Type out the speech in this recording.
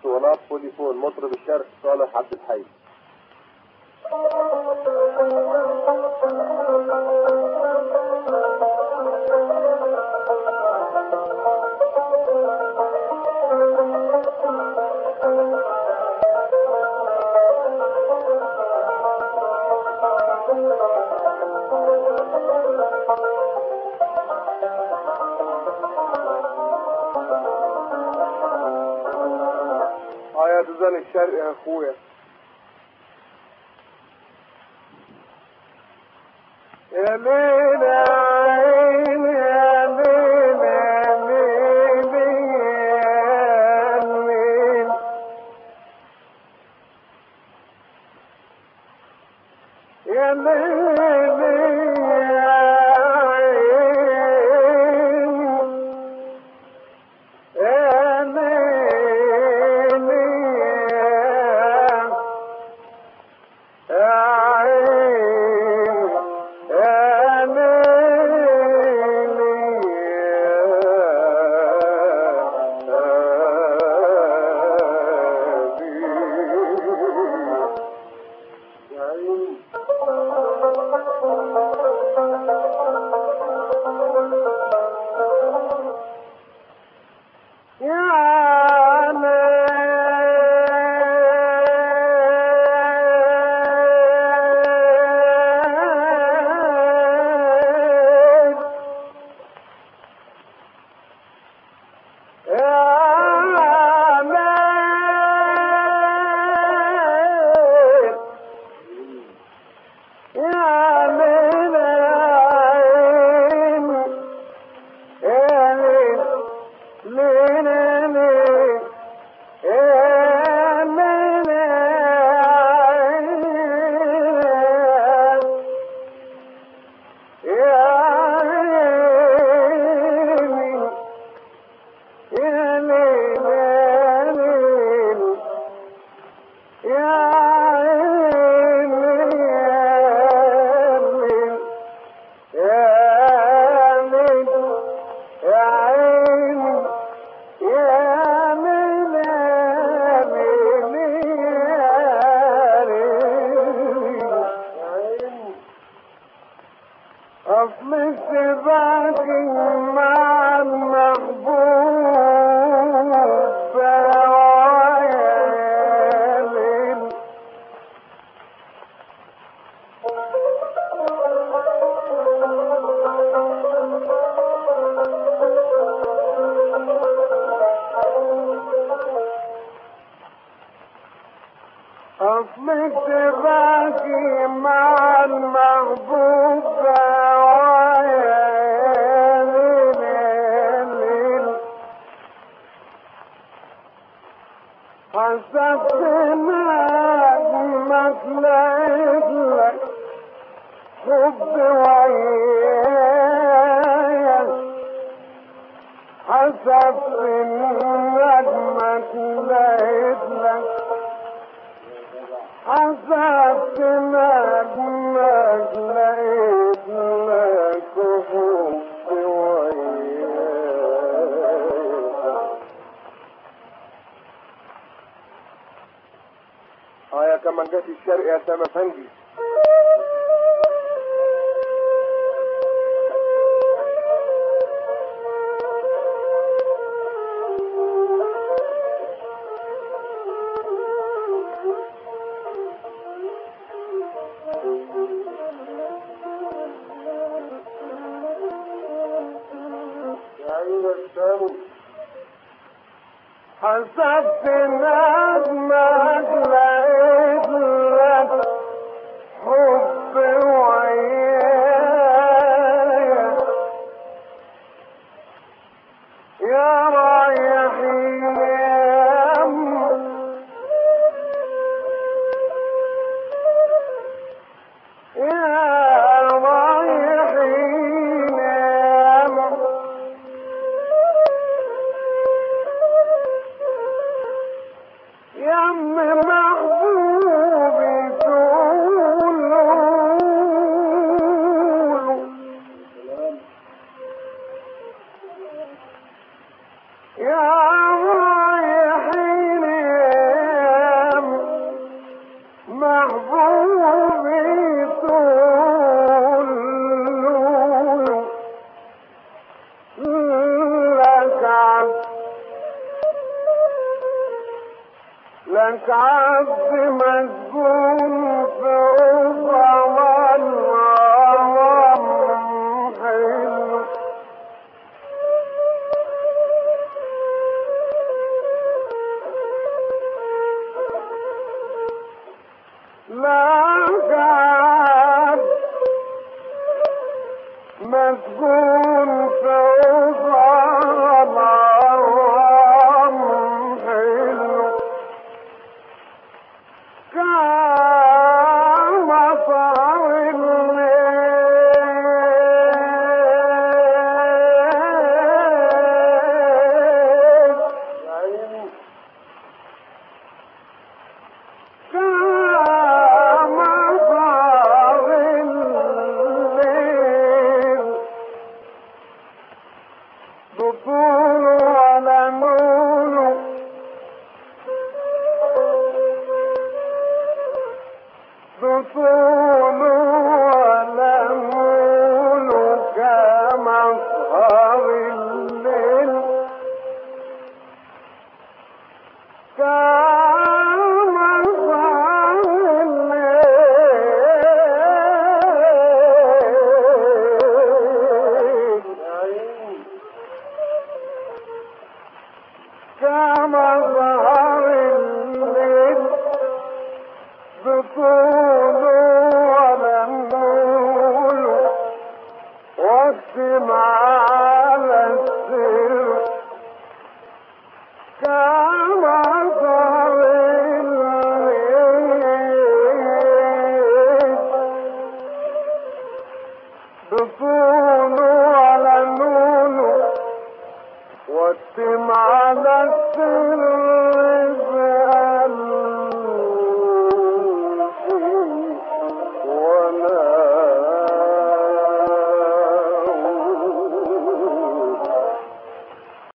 اسطوانات بوليفون مطرب الشرق صالح عبد الحي اه يا دوزان الشرق يا اخويا يا ليل يا عين يا ليل يا ليل يا ليل يا ليل يا عين يا ليل يا عين يا ليل يا عين يا ليل يا ليل يا ليل يا عين يا ليل ليل ليل يا ليل يا عين يا ليل يا ليل يا عين يا ليل يا عين يا ليل يا عين أصل السباق مع المحبوب ويا أصل اتفاقي مع المحبوب ويا ليل حسبت نجمك لقيت لك حب ويايا حسبت نجمك لقيت لك حسبت نجمك لقيت لك حب ويايا اه يا كمانجات الشرق يا سما فندي يا عين السامي حسبت نجمك لقيت لك حب ويايا يا رايحين يا أم يا رايحين يا أم يا ام محبوبي تقولوا يا رايحين لك عبد مسجون في عظم الغرام حلو لك عبد مسجون في عظم الغرام حلو كما صار الليل كما صار الليل بطول ونمول بطول ونمول كمصهر الليل كمصهر الليل كما ظهر الليل بطول ونمول واجتمع على السر كما ظهر الليل بطول ونمول واتم على السر